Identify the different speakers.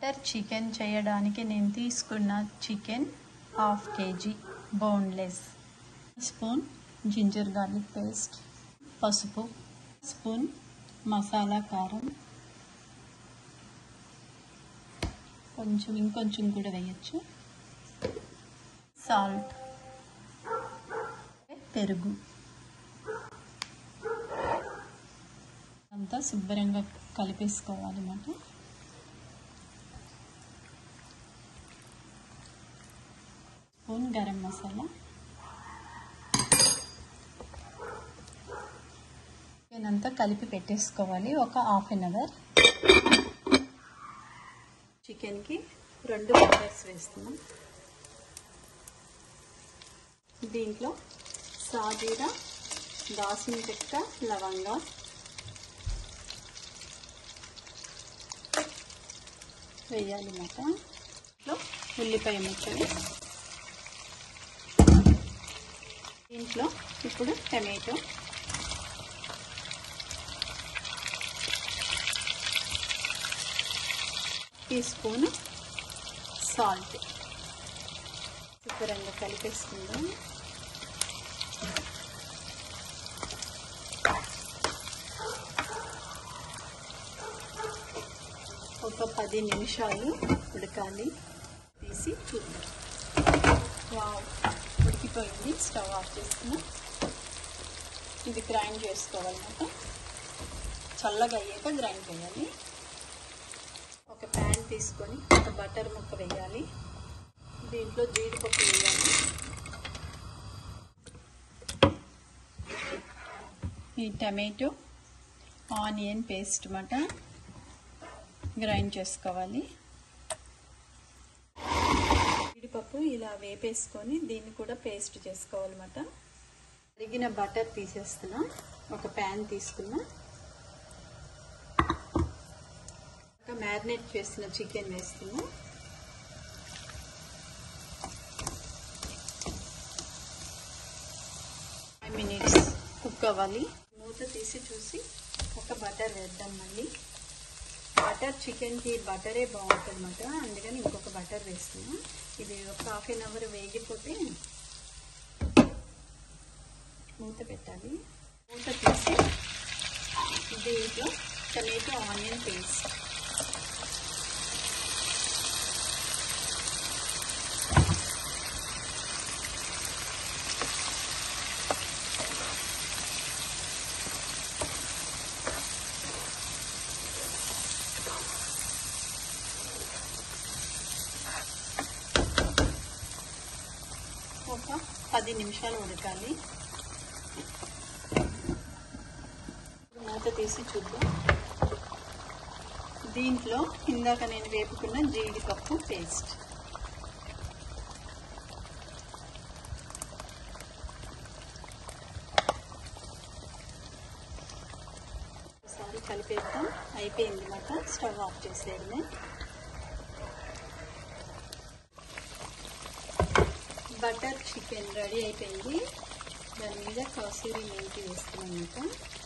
Speaker 1: butter chicken చేయడానికి నేను తీసుకున్న chicken half KG boneless spoon ginger garlic paste పసుపు స్పూన్ మసాలా కారం కొంచెం ఇంకొంచెం కూడా వేయచ్చు సాల్ట్ పెరుగు అంతా శుభ్రంగా కలిపేసుకోవాలి అన్నమాట స్పూన్ గరం మసాలా అంతా కలిపి పెట్టేసుకోవాలి ఒక హాఫ్ అన్ అవర్ చికెన్కి రెండు బటర్స్ వేస్తున్నాం దీంట్లో సాజీరా దాసిన చెక్క లవంగా వేయాలి మాట దీంట్లో ఉల్లిపాయ ముక్కలు దీంట్లో ఇప్పుడు టమాటో టీ స్పూన్ సాల్ట్ శుభ్రంగా కలిపేసుకుందాం ఒక పది నిమిషాలు ఉడకాలి తీసి చూద్దాం వావ్ ఉడికిపోయింది స్టవ్ ఆఫ్ చేసుకున్నాం ఇది గ్రైండ్ చేసుకోవాలన్నమాట చల్లగా అయ్యాక గ్రైండ్ చేయాలి ఒక ప్యాన్ తీసుకొని ఒక బటర్ ముక్క వేయాలి దీంట్లో జీడిపప్పు వేయాలి ఈ టమాటో ఆనియన్ పేస్ట్ మాట గ్రైండ్ చేసుకోవాలి జీడిపప్పు ఇలా వేపేసుకొని దీన్ని కూడా పేస్ట్ చేసుకోవాలన్నమాట కరిగిన బటర్ తీసేస్తున్నా ఒక ప్యాన్ తీసుకున్నా ఒక మ్యారినేట్ చేసిన చికెన్ వేస్తున్నా ఫైవ్ మినిట్స్ కుక్ అవ్వాలి మూత తీసి చూసి ఒక బటర్ వేద్దాం మళ్ళీ బటర్ చికెన్కి బటరే బాగుంటుంది అనమాట అందుకని ఇంకొక బటర్ వేస్తున్నా ఇది ఒక హాఫ్ అన్ అవర్ వేగిపోతే మూత పెట్టాలి మూత తీసి దీంట్లో టమాటో ఆనియన్ పేస్ట్ ఒక పది నిమిషాలు ఉడకాలి మూత తీసి చూద్దాం దీంట్లో ఇందాక నేను వేపుకున్న జీడిపప్పు పేస్ట్ ఒకసారి కలిపేద్దాం అయిపోయింది మాట స్టవ్ ఆఫ్ చేసేయడమే బటర్ చికెన్ రెడీ అయిపోయింది దాని మీద కాసూరి మెంతి వేస్తున్నాం ఇంకా